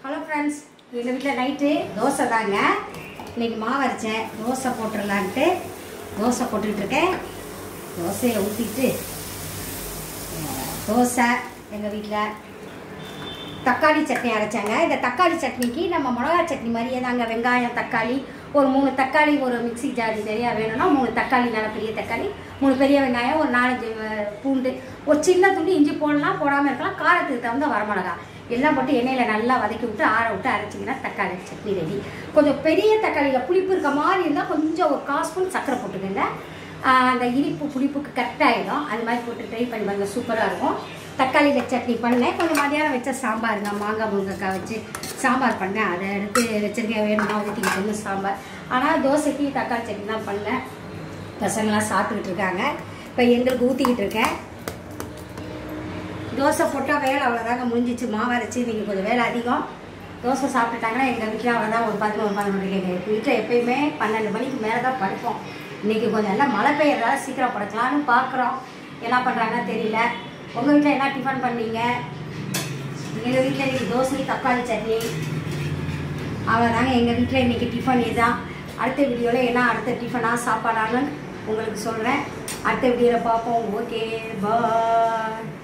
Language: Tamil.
ஹலோ ஃப்ரெண்ட்ஸ் எங்கள் வீட்டில் நைட்டு தோசை தாங்க இன்னைக்கு மாவு அரைச்சேன் தோசை போட்டுடலான்ட்டு தோசை போட்டுக்கிட்டு இருக்கேன் தோசையை ஊற்றிட்டு தோசை எங்கள் வீட்டில் தக்காளி சட்னி அரைச்சாங்க இந்த தக்காளி சட்னிக்கு நம்ம மிளகா சட்னி மாதிரியே தாங்க வெங்காயம் தக்காளி ஒரு மூணு தக்காளி ஒரு மிக்ஸி ஜார் நிறையா வேணும்னா மூணு தக்காளி நல்ல பெரிய தக்காளி மூணு பெரிய வெங்காயம் ஒரு நாலஞ்சு அஹ், பூண்டு ஒரு சின்ன துண்டு இஞ்சி போடலாம் போடாமல் இருக்கலாம் காரத்துக்கு தகுந்த வரமிளகா எல்லாம் போட்டு எண்ணெயில் நல்லா வதக்கி விட்டு ஆற விட்டு அரைச்சிங்கன்னா தக்காளி சட்னி ரெடி கொஞ்சம் பெரிய தக்காளியில் புளிப்பு இருக்க மாதிரி இருந்தால் கொஞ்சம் ஒரு கால் ஸ்பூன் சர்க்கரை போட்டுக்கோங்க ஆஹ் அந்த இனிப்பு புளிப்புக்கு கரெக்டாகிடும் அது மாதிரி போட்டு ட்ரை பண்ணி பாருங்க சூப்பராக இருக்கும் தக்காளியில் சட்னி பண்ணேன் கொஞ்சம் மதியானம் வச்ச சாம்பாருங்க மாங்காய் முருங்கைக்காய் வச்சு சாம்பார் பண்ணேன் அதை எடுத்து வச்சிருக்கேன் வேணும்னா ஊற்றிக்கிட்டு சாம்பார் ஆனால் தோசைக்கு தக்காளி சட்னி தான் பண்ணேன் பசங்களாம் சாப்பிட்டுக்கிட்டு இருக்காங்க இப்போ எங்களுக்கு ஊற்றிக்கிட்டு இருக்கேன் தோசை போட்டால் வேலை அவ்வளோதாங்க முடிஞ்சிச்சு மாவு அரைச்சி இன்றைக்கி கொஞ்சம் வேலை அதிகம் தோசை சாப்பிட்டுட்டாங்கன்னா எங்கள் வீட்டில் அவ்வளோதான் ஒரு பதினொன்று பதினொன்று எங்கள் வீட்டில் எப்பயுமே பன்னெண்டு மணிக்கு மேலே தான் படுப்போம் இன்றைக்கி கொஞ்சம் எல்லாம் மழை பெய்யறதால சீக்கிரம் படுக்கலாம்னு பார்க்குறோம் என்ன பண்ணுறாங்கன்னு தெரியல உங்கள் வீட்டில் என்ன டிஃபன் பண்ணீங்க எங்கள் வீட்டில் இன்றைக்கி தோசை தக்காளி சட்னி அவ்வளோதாங்க எங்கள் வீட்டில் இன்றைக்கி டிஃபன் இதுதான் அடுத்த வீடியோவில் என்ன அடுத்த டிஃபனாக சாப்பாடான்னு உங்களுக்கு சொல்கிறேன் அடுத்த வீடியோவில் பார்ப்போம் ஓகே பாய்